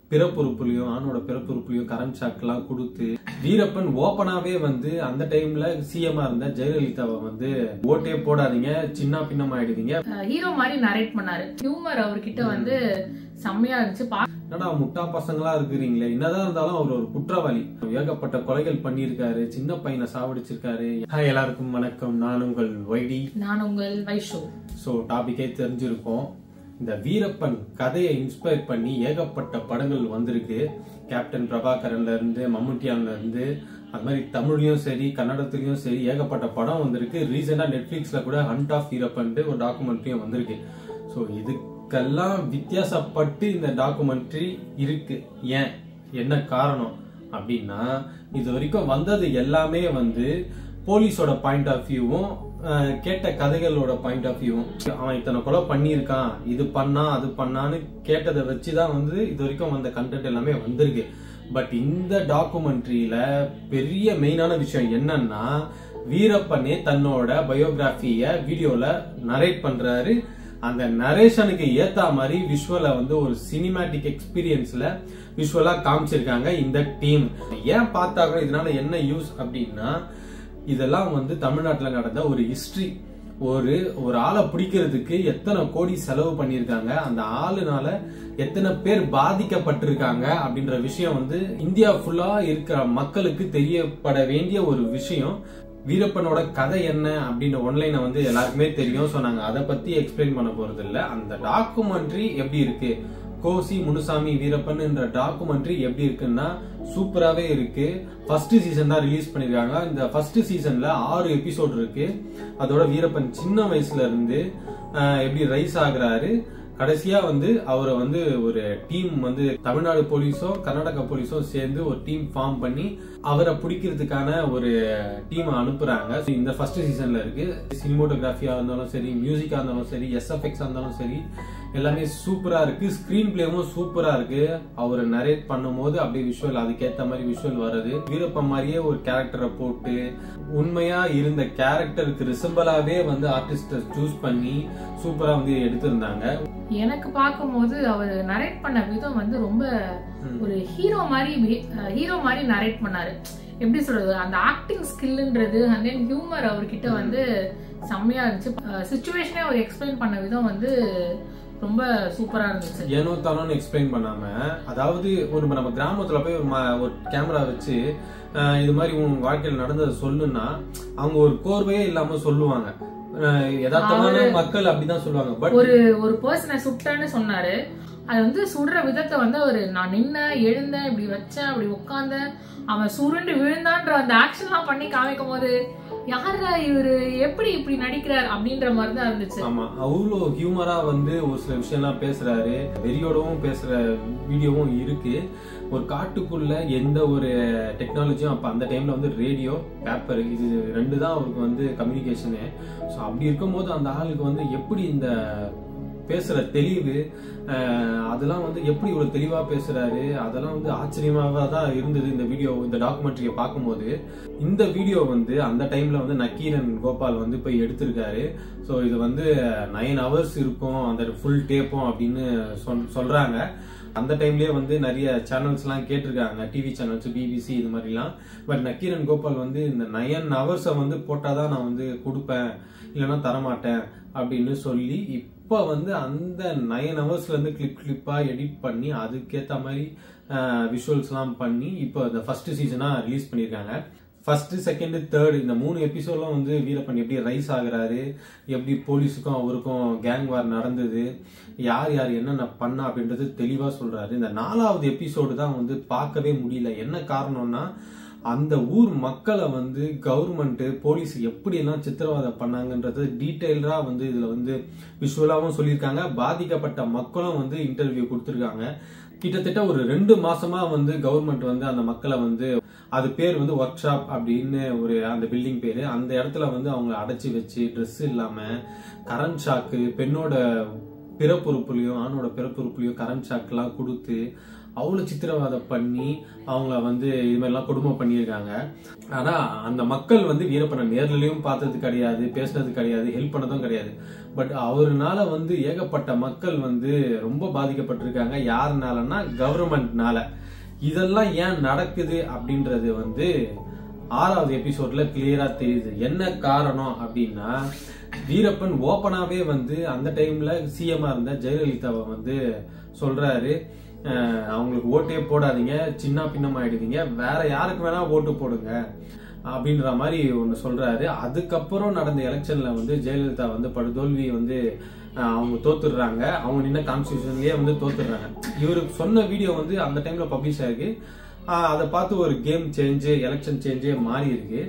பிறப்புறுப்புலையும் ஆணோட பிறப்புறுப்புலையும் கரண்ட் ஷாக்லாம் கொடுத்து வீரப்பன் ஓப்பனாவே வந்து அந்த டைம்ல சிஎம்ஆ இருந்த ஜெயலலிதாவை வந்து ஓட்டே போடாதீங்க சின்ன பின்னம் ஆயிடுவீங்க ஹீரோ மாதிரி நரேட் பண்ணாரு ஹியூமர் அவர்கிட்ட வந்து செம்மையா இருந்துச்சு பா- என்னடா முட்டா பசங்களா இருக்கிறீங்களே என்னதான் இருந்தாலும் அவர் ஒரு குற்றவாளி ஏகப்பட்ட கொலைகள் பண்ணியிருக்காரு சின்ன பையனை சாவடிச்சிருக்காரு ஹாய் எல்லாருக்கும் வணக்கம் நான் உங்கள் ஒய்டி நான் உங்கள் வைஷோ ஸோ டாபிக்கே தெரிஞ்சிருக்கும் இந்த வீரப்பன் கதையை இன்ஸ்பயர் பண்ணி ஏகப்பட்ட படங்கள் வந்திருக்கு கேப்டன் பிரபாகரன்ல இருந்து மம்முட்டியான்ல இருந்து அது மாதிரி தமிழ்லயும் சரி கன்னடத்துலயும் சரி ஏகப்பட்ட படம் வந்திருக்கு ரீசெண்டா நெட்ஃபிளிக்ஸ்ல கூட ஹண்ட் ஆஃப் வீரப்பன்ட்டு ஒரு டாக்குமெண்ட்ரியும் வந்திருக்கு ஸோ இதுக்கெல்லாம் வித்தியாசப்பட்டு இந்த டாக்குமெண்ட்ரி இருக்கு ஏன் என்ன காரணம் அப்படின்னா இது வரைக்கும் வந்தது எல்லாமே வந்து போலீஸோட பாயிண்ட் ஆஃப் வியூவும் கேட்ட கதைகளோட பாயிண்ட் ஆஃப் வியூவும் அவன் இத்தனை கொலை பண்ணியிருக்கான் இது பண்ணா அது பண்ணான்னு கேட்டதை வச்சுதான் வந்து இது வரைக்கும் வந்த கண்டென்ட் எல்லாமே வந்திருக்கு பட் இந்த டாக்குமெண்ட்ரியில பெரிய மெயினான விஷயம் என்னன்னா வீரப்பனே தன்னோட பயோகிராஃபிய வீடியோல நரேட் பண்றாரு அந்த நரேஷனுக்கு ஏத்தா மாதிரி விஷுவலை வந்து ஒரு சினிமேட்டிக் எக்ஸ்பீரியன்ஸ்ல விஷுவலா காமிச்சிருக்காங்க இந்த டீம் ஏன் பார்த்தாங்க இதனால என்ன யூஸ் அப்படின்னா இதெல்லாம் வந்து தமிழ்நாட்டுல நடந்த ஒரு ஹிஸ்டரி ஒரு ஒரு ஆளை பிடிக்கிறதுக்கு எத்தனை கோடி செலவு பண்ணியிருக்காங்க அந்த ஆளுனால எத்தனை பேர் பாதிக்கப்பட்டிருக்காங்க அப்படின்ற விஷயம் வந்து இந்தியா ஃபுல்லா இருக்கிற மக்களுக்கு தெரியப்பட வேண்டிய ஒரு விஷயம் வீரப்பனோட கதை என்ன அப்படின்ற ஒன்லைனை வந்து எல்லாருக்குமே தெரியும் ஸோ நாங்கள் அதை பத்தி எக்ஸ்பிளைன் பண்ண போறது இல்லை அந்த டாக்குமெண்ட்ரி எப்படி இருக்கு கோசி முனுசாமி வீரப்பன் என்ற டாக்குமெண்ட்ரி எப்படி இருக்குன்னா சூப்பராகவே இருக்கு ஃபர்ஸ்ட் சீசன் தான் ரிலீஸ் பண்ணிருக்காங்க இந்த ஃபர்ஸ்ட் சீசன்ல ஆறு எபிசோட் இருக்கு அதோட வீரப்பன் சின்ன வயசுல இருந்து ஆஹ், எப்படி ரைஸ் ஆகுறாரு கடைசியா வந்து அவரை வந்து ஒரு டீம் வந்து தமிழ்நாடு போலீஸும் கர்நாடகா போலீஸும் சேர்ந்து ஒரு டீம் ஃபார்ம் பண்ணி அவரை பிடிக்கிறதுக்கான ஒரு டீம் அனுப்புறாங்க So, இந்த ஃபர்ஸ்ட் சீசன்ல இருக்கு சினிமோட்டோகிராஃபியா இருந்தாலும் சரி மியூசிக்கா இருந்தாலும் சரி எஸ்எஃப்எக்ஸா இருந்தாலும் சரி எல்லாமே சூப்பரா இருக்கு ஸ்கிரீன் பிளேவும் சூப்பரா இருக்கு அவர் நரேட் பண்ணும்போது அப்படியே விஷுவல் அதுக்கேத்த மாதிரி விஷுவல் வருது வீரப்பன் மாதிரியே ஒரு கேரக்டரை போட்டு உண்மையா இருந்த கேரக்டருக்கு ரிசம்பிளாவே வந்து ஆர்டிஸ்ட சூஸ் பண்ணி சூப்பரா வந்து எடுத்திருந்தாங்க எனக்கு பார்க்கும்போது அவர் நரேட் பண்ண விதம் வந்து ரொம்ப ஒரு ஹீரோ மாதிரி ஹீரோ மாதிரி நரேட் பண்ணாரு எப்படி சொல்றது அந்த ஆக்டிங் ஸ்கில்ன்றது அண்ட் தென் ஹியூமர் அவர்கிட்ட வந்து செம்மையா இருந்துச்சு சுச்சுவேஷனே அவர் எக்ஸ்பிளைன் பண்ண விதம் வந்து ரொம்ப சூப்பரா இருந்துச்சு ஏனோ தானோன்னு எக்ஸ்பிளைன் பண்ணாம அதாவது ஒரு நம்ம கிராமத்துல போய் ஒரு ம- ஒரு கேமரா வச்சு அஹ், இது மாதிரி உன் வாழ்க்கையில் நடந்ததை சொல்லுன்னா அவங்க ஒரு கோர்வையே இல்லாம சொல்லுவாங்க அஹ், யதார்த்தமான மக்கள் அப்படிதான் சொல்லுவாங்க பட் ஒரு ஒரு பர்சனை சுட்டேன்னு சொன்னாரு அது வந்து சுடுற விதத்தை வந்து அவரு நான் நின்னேன் எழுந்தேன் இப்படி வச்சேன் அப்படி உட்கார்ந்தேன் அவன் சுருண்டு விழுந்தான்ற அந்த ஆக்ஷன்லாம் பண்ணி காமிக்கும் போது யாரா இவரு எப்படி இப்படி நடிக்கிறார் அப்படின்ற மாதிரி தான் இருந்துச்சு ஆமா அவ்வளோ ஹியூமரா வந்து ஒரு சில விஷயம்லாம் பேசுறாரு வெறியோடவும் பேசுற வீடியோவும் இருக்கு ஒரு காட்டுக்குள்ள எந்த ஒரு டெக்னாலஜியும் அப்ப அந்த டைம்ல வந்து ரேடியோ பேப்பர் இது ரெண்டு தான் அவருக்கு வந்து கம்யூனிகேஷனு ஸோ அப்படி இருக்கும்போது அந்த ஆளுக்கு வந்து எப்படி இந்த பேசுற தெளிவு அஹ், அதெல்லாம் வந்து எப்படி இவ்வளவு தெளிவா பேசுறாரு அதெல்லாம் வந்து ஆச்சரியமாக தான் இருந்தது இந்த வீடியோ இந்த டாக்குமெண்ட்ரியை பார்க்கும்போது இந்த வீடியோ வந்து அந்த டைம்ல வந்து நக்கீரன் கோபால் வந்து போய் எடுத்திருக்காரு ஸோ இது வந்து நைன் ஹவர்ஸ் இருக்கும் அந்த ஃபுல் டேப்பும் அப்படின்னு சொல்- சொல்றாங்க அந்த டைம்லயே வந்து நிறைய சேனல்ஸ்லாம் கேட்டிருக்காங்க டிவி சேனல்ஸ் பிபிசி இது மாதிரிலாம் பட் நக்கீரன் கோபால் வந்து இந்த நயன் ஹவர்ஸை வந்து போட்டாதான் நான் வந்து கொடுப்பேன் இல்லைன்னா தரமாட்டேன் அப்படின்னு சொல்லி இப்போ வந்து அந்த நைன் ஹவர்ஸ்ல இருந்து கிளிப் கிளிப்பா எடிட் பண்ணி அதுக்கேற்ற மாதிரி விஷுவல்ஸ்லாம் பண்ணி இப்போ இந்த ஃபர்ஸ்ட் சீசனா ரிலீஸ் பண்ணியிருக்காங்க ஃபர்ஸ்ட் செகண்ட் தேர்ட் இந்த மூணு எபிசோட்லாம் வந்து வீரப்பன் எப்படி ரைஸ் ஆகுறாரு எப்படி போலீஸுக்கும் அவருக்கும் கேங் வார் நடந்தது யார் யார் என்னென்ன பண்ணா அப்படின்றது தெளிவா சொல்றாரு இந்த நாலாவது எபிசோடு தான் வந்து பார்க்கவே முடியல என்ன காரணம்னா அந்த ஊர் மக்களை வந்து கவர்மெண்ட் போலீஸ் எப்படியெல்லாம் சித்திரவதை பண்ணாங்கன்றது டீட்டெயிலா வந்து இதுல வந்து விஷுவலாவும் சொல்லியிருக்காங்க பாதிக்கப்பட்ட மக்களும் வந்து இன்டர்வியூ கொடுத்துருக்காங்க கிட்டத்தட்ட ஒரு ரெண்டு மாசமா வந்து கவர்மெண்ட் வந்து அந்த மக்களை வந்து அது பேர் வந்து ஒர்க் ஷாப் அப்படின்னு ஒரு அந்த பில்டிங் பேரு அந்த இடத்துல வந்து அவங்கள அடைச்சி வச்சு ட்ரெஸ் இல்லாம கரண்ட் ஷாக்கு பெண்ணோட பிறப்புறுப்புலையும் ஆணோட பிறப்புறுப்புலையும் கரண்ட் ஷாக்லாம் கொடுத்து அவ்வளோ சித்திரவதை பண்ணி அவங்கள வந்து இது மாதிரிலாம் கொடுமை பண்ணியிருக்காங்க ஆனா அந்த மக்கள் வந்து வீரப்பனை நேர்லயும் பார்த்தது கிடையாது பேசுனது கிடையாது ஹெல்ப் பண்ணதும் கிடையாது பட் அவருனால வந்து ஏகப்பட்ட மக்கள் வந்து ரொம்ப பாதிக்கப்பட்டிருக்காங்க யாருனாலன்னா கவர்மெண்ட்னால இதெல்லாம் ஏன் நடக்குது அப்படின்றது வந்து ஆறாவது எபிசோட்ல கிளியரா தெரியுது என்ன காரணம் அப்படின்னா வீரப்பன் ஓப்பனாவே வந்து அந்த டைம்ல சிஎம்ஆ இருந்த ஜெயலலிதாவை வந்து சொல்றாரு அஹ், அவங்களுக்கு ஓட்டே போடாதீங்க சின்ன பின்னம் ஆயிடுவீங்க வேற யாருக்கு வேணா ஓட்டு போடுங்க அப்படின்ற மாதிரி ஒன்று சொல்றாரு அதுக்கப்புறம் நடந்த எலெக்ஷன்ல வந்து ஜெயலலிதா வந்து படுதோல்வி வந்து அஹ், அவங்க தோத்துடுறாங்க அவங்க நின்ன கான்ஸ்டியூஷன்லயே வந்து தோத்துடுறாங்க இவரு சொன்ன வீடியோ வந்து அந்த டைம்ல பப்ளிஷ் ஆயிருக்கு ஆஹ் அதை பார்த்து ஒரு கேம் சேஞ்சு எலெக்ஷன் சேஞ்சே மாறி இருக்கு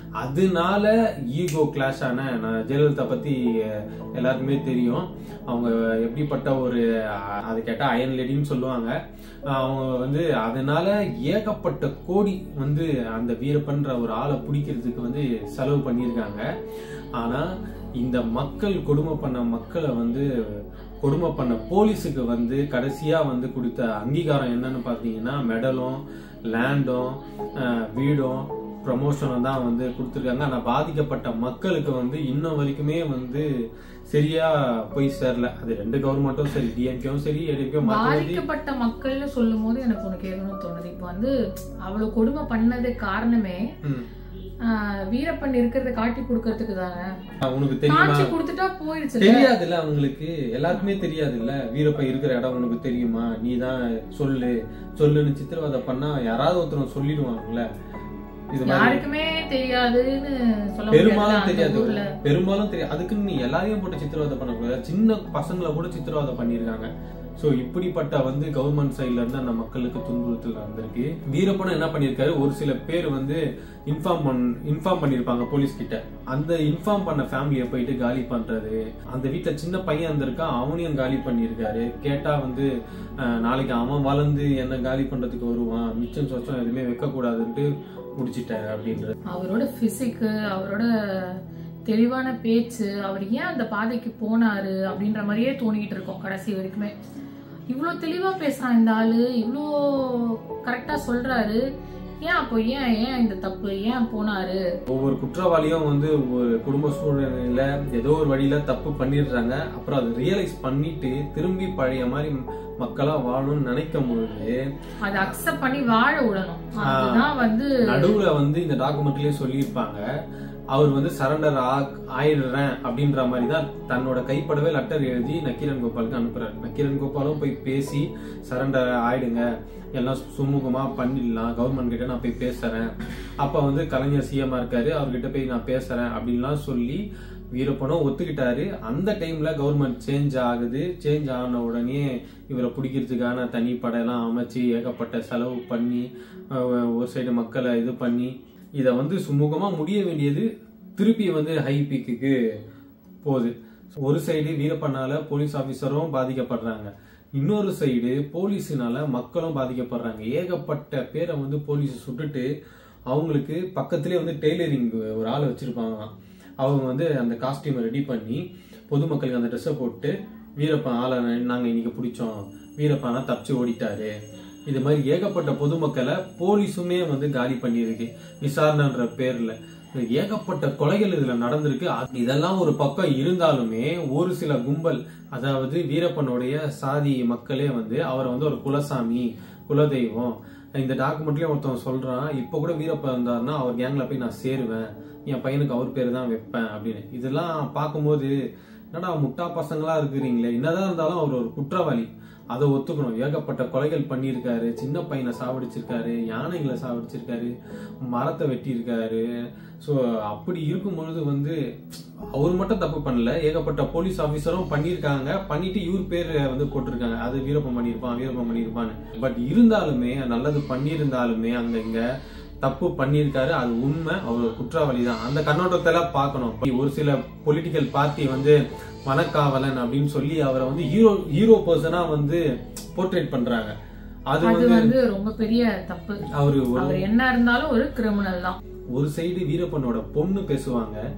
அதனால ஈகோ கிளாஷ் ஆன நான் ஜெயலலிதா பத்தி அஹ், எல்லாருக்குமே தெரியும் அவங்க எப்படிப்பட்ட ஒரு அஹ், அது கேட்டா அயன் லேடின்னு சொல்லுவாங்க அஹ், அவங்க வந்து அதனால ஏகப்பட்ட கோடி வந்து அந்த வீரப்பன்ற ஒரு ஆளை பிடிக்கிறதுக்கு வந்து செலவு பண்ணியிருக்காங்க ஆனா இந்த மக்கள் கொடுமை பண்ண மக்களை வந்து கொடுமை பண்ண போலீஸுக்கு வந்து கடைசியா வந்து கொடுத்த அங்கீகாரம் என்னன்னு பார்த்தீங்கன்னா மெடலும் லேண்டும் வீடும் ப்ரமோஷனும் தான் வந்து கொடுத்துருக்காங்க ஆனால் பாதிக்கப்பட்ட மக்களுக்கு வந்து இன்னும் வரைக்குமே வந்து சரியா போய் சேரல அது ரெண்டு கவர்மெண்ட்டும் சரி டிஎம்கேவும் சரி ஏடிஎம்கே மற்றபடி பாதிக்கப்பட்ட மக்கள்னு சொல்லும் போது எனக்கு ஒண்ணு கேட்கணும்னு தோணுது இப்போ வந்து அவ்வளவு கொடுமை பண்ணது காரணமே ம். ஆஹ், வீரப்பன் இருக்கிறத காட்டி கொடுக்கறதுக்கு தானே உனக்கு தெரியுமா காட்சி கொடுத்துட்டா போயிடுச்சு தெரியாதுல்ல அவங்களுக்கு எல்லாருக்குமே தெரியாதுல்ல வீரப்ப இருக்கிற இடம் உனக்கு தெரியுமா நீ தான் சொல்லு சொல்லுன்னு சித்திரவதை பண்ணா யாராவது ஒருத்தர் சொல்லிடுவாங்கல்ல இது மாதிரி யாருக்குமே தெரியாதுன்னு சொல்ல பெரும்பாலும் முடியாது அந்த தெரியாது ஊர்ல பெரும்பாலும் தெரியாது அதுக்குன்னு நீ எல்லாரையும் போட்டு சித்திரவதை பண்ணக்கூடாது சின்ன பசங்களை கூட சித்திரவதை பண்ணியிருக்காங்க சோ இப்படிப்பட்ட வந்து கவர்மெண்ட் சைடுல இருந்து அந்த மக்களுக்கு துன்புறுத்தல் நடந்திருக்கு வீரப்பனும் என்ன பண்ணிருக்காரு ஒரு சில பேர் வந்து இன்ஃபார்ம் பண் இன்ஃபார்ம் பண்ணிருப்பாங்க போலீஸ் கிட்ட அந்த இன்ஃபார்ம் பண்ண ஃபேமிலியை போயிட்டு காலி பண்றது அந்த வீட்டுல சின்ன பையன் இருந்திருக்கான் அவனையும் காலி பண்ணியிருக்காரு கேட்டா வந்து அஹ், நாளைக்கு அவன் வளர்ந்து என்ன காலி பண்றதுக்கு வருவான் மிச்சம் சொச்சம் எதுவுமே வைக்க கூடாதுன்ட்டு முடிச்சிட்டாரு அப்படின்றது அவரோட பிசிக்கு அவரோட தெளிவான பேச்சு அவர் ஏன் அந்த பாதைக்கு போனாரு அப்படின்ற மாதிரியே தோணிக்கிட்டு இருக்கோம் கடைசி வரைக்குமே இவ்வளோ தெளிவா பேசுறான் இந்த ஆளு இவ்வளோ கரெக்டா சொல்றாரு ஏன் அப்போ ஏன் ஏன் இந்த தப்பு ஏன் போனாரு ஒவ்வொரு குற்றவாளியும் வந்து ஒரு குடும்ப சூழ்நிலையில ஏதோ ஒரு வழியில தப்பு பண்ணிடுறாங்க அப்புறம் அதை ரியலைஸ் பண்ணிட்டு திரும்பி பழைய மாதிரி மக்களா வாழணும்னு நினைக்கும் பொழுது அதை அக்செப்ட் பண்ணி வாழ விடணும் அதுதான் வந்து நடுவுல வந்து இந்த டாக்குமெண்ட்லயே சொல்லியிருப்பாங்க அவர் வந்து சரண்டர் ஆயிடுறேன் அப்படின்ற மாதிரி தான் தன்னோட கைப்படவே லெட்டர் எழுதி நக்கீரன் கோபாலுக்கு அனுப்புறாரு நக்கீரன் கோபாலும் போய் பேசி சரண்டர் ஆயிடுங்க எல்லாம் சுமூகமா பண்ணிடலாம் கவர்மெண்ட் கிட்ட நான் போய் பேசுறேன் அப்ப வந்து கலைஞர் சிஎம்மா இருக்காரு அவர்கிட்ட போய் நான் பேசுறேன் அப்படின்லாம் சொல்லி வீரப்பனும் ஒத்துக்கிட்டாரு அந்த டைம்ல கவர்மெண்ட் சேஞ்ச் ஆகுது சேஞ்ச் ஆன உடனே இவரை பிடிக்கிறதுக்கான தனி படையெல்லாம் அமைச்சு ஏகப்பட்ட செலவு பண்ணி அஹ், ஒரு சைடு மக்களை இது பண்ணி இதை வந்து சுமூகமா முடிய வேண்டியது திருப்பி வந்து ஹை பீக்குக்கு போகுது ஒரு சைடு வீரப்பனால போலீஸ் ஆபீசரும் பாதிக்கப்படுறாங்க இன்னொரு சைடு போலீஸினால மக்களும் பாதிக்கப்படுறாங்க ஏகப்பட்ட பேரை வந்து போலீஸ் சுட்டுட்டு அவங்களுக்கு பக்கத்திலே வந்து டெய்லரிங் ஒரு ஆள் வச்சிருப்பாங்களாம் அவங்க வந்து அந்த காஸ்டியூமை ரெடி பண்ணி பொதுமக்களுக்கு அந்த ட்ரெஸ்ஸை போட்டு வீரப்பன் ஆளை நாங்க இன்னைக்கு பிடிச்சோம் வீரப்பனா தப்பிச்சு ஓடிட்டாரு இது மாதிரி ஏகப்பட்ட பொதுமக்களை போலீஸுமே வந்து காலி பண்ணியிருக்கு விசாரணைன்ற பேர்ல ஏகப்பட்ட கொலைகள் இதுல நடந்திருக்கு அது- இதெல்லாம் ஒரு பக்கம் இருந்தாலுமே ஒரு சில கும்பல் அதாவது வீரப்பனுடைய சாதி மக்களே வந்து அவரை வந்து ஒரு குலசாமி குலதெய்வம் இந்த டாக்குமெண்ட்லயும் ஒருத்தன் சொல்றான் இப்ப கூட வீரப்பன் இருந்தாருன்னா அவர் கேங்ல போய் நான் சேருவேன் என் பையனுக்கு அவர் பேரு தான் வைப்பேன் அப்படின்னு இதெல்லாம் பார்க்கும்போது என்னடா முட்டா பசங்களா இருக்கிறீங்களே என்னதான் இருந்தாலும் அவர் ஒரு குற்றவாளி அதை ஒத்துக்கணும் ஏகப்பட்ட கொலைகள் பண்ணியிருக்காரு சின்ன பையனை சாவடிச்சிருக்காரு யானைகளை சாவடிச்சிருக்காரு மரத்தை வெட்டியிருக்காரு ஸோ அப்படி இருக்கும் பொழுது வந்து அவர் மட்டும் தப்பு பண்ணல ஏகப்பட்ட போலீஸ் ஆஃபீஸரும் பண்ணியிருக்காங்க பண்ணிட்டு இவர் பேர் வந்து போட்டிருக்காங்க அது வீரப்பன் பண்ணியிருப்பான் வீரப்பன் பண்ணியிருப்பான்னு பட் இருந்தாலுமே நல்லது பண்ணியிருந்தாலுமே அங்க இங்க தப்பு பண்ணியிருக்காரு அது உண்மை அவர் ஒரு குற்றவாளி தான் அந்த கண்ணோட்டத்துல பார்க்கணும் ஒரு சில பொலிட்டிக்கல் பார்ட்டி வந்து வனக்காவலன் அப்படின்னு சொல்லி அவரை வந்து ஹீரோ ஹீரோ பர்சனா வந்து போர்ட்ரேட் பண்றாங்க அது அது வந்து வந்து ரொம்ப பெரிய தப்பு அவரு ஒரு அவர் என்ன இருந்தாலும் ஒரு கிரிமினல் தான் ஒரு சைடு வீரப்பனோட பொண்ணு பேசுவாங்க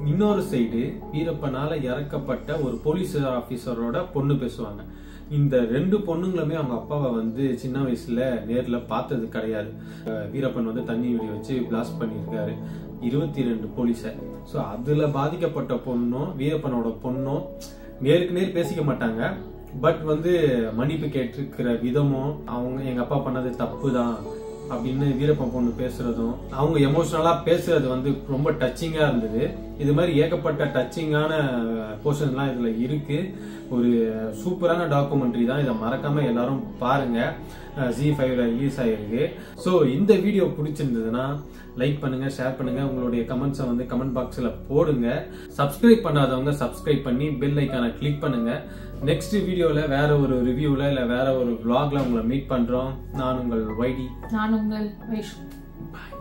இன்னொரு சைடு வீரப்பனால இறக்கப்பட்ட ஒரு போலீஸ் ஆபீசரோட பொண்ணு பேசுவாங்க இந்த ரெண்டு பொண்ணுங்களுமே அவங்க அப்பாவை வந்து சின்ன வயசுல நேர்ல பார்த்தது கிடையாது அஹ் வீரப்பன் வந்து தண்ணி வெடி வச்சு பிளாஸ்ட் பண்ணியிருக்காரு இருபத்தி ரெண்டு போலீஸை ஸோ அதுல பாதிக்கப்பட்ட பொண்ணும் வீரப்பனோட பொண்ணும் நேருக்கு நேர் பேசிக்க மாட்டாங்க பட் வந்து மன்னிப்பு கேட்டிருக்கிற விதமும் அவங்க எங்க அப்பா பண்ணது தப்பு தான் அப்படின்னு வீரப்பன் பொண்ணு பேசுறதும் அவங்க எமோஷனலா பேசுறது வந்து ரொம்ப டச்சிங்கா இருந்தது இது மாதிரி ஏகப்பட்ட டச்சிங்கான போர்ஷன்லாம் இதுல இருக்கு ஒரு சூப்பரான டாக்குமெண்ட்ரி தான் இதை மறக்காம எல்லாரும் பாருங்க ஜி ஃபைவ்ல ரிலீஸ் ஆயிருக்கு ஸோ இந்த வீடியோ பிடிச்சிருந்ததுன்னா லைக் பண்ணுங்க ஷேர் பண்ணுங்க உங்களுடைய கமெண்ட்ஸை வந்து கமெண்ட் பாக்ஸ்ல போடுங்க சப்ஸ்கிரைப் பண்ணாதவங்க சப்ஸ்கிரைப் பண்ணி பெல் ஐக்கானை கிளிக் பண்ணுங்க நெக்ஸ்ட் வீடியோல வேற ஒரு ரிவ்யூல இல்ல வேற ஒரு vlogல உங்களை மீட் பண்றோம் நான் உங்கள் வைடி நான் உங்கள் வைஷு Bye.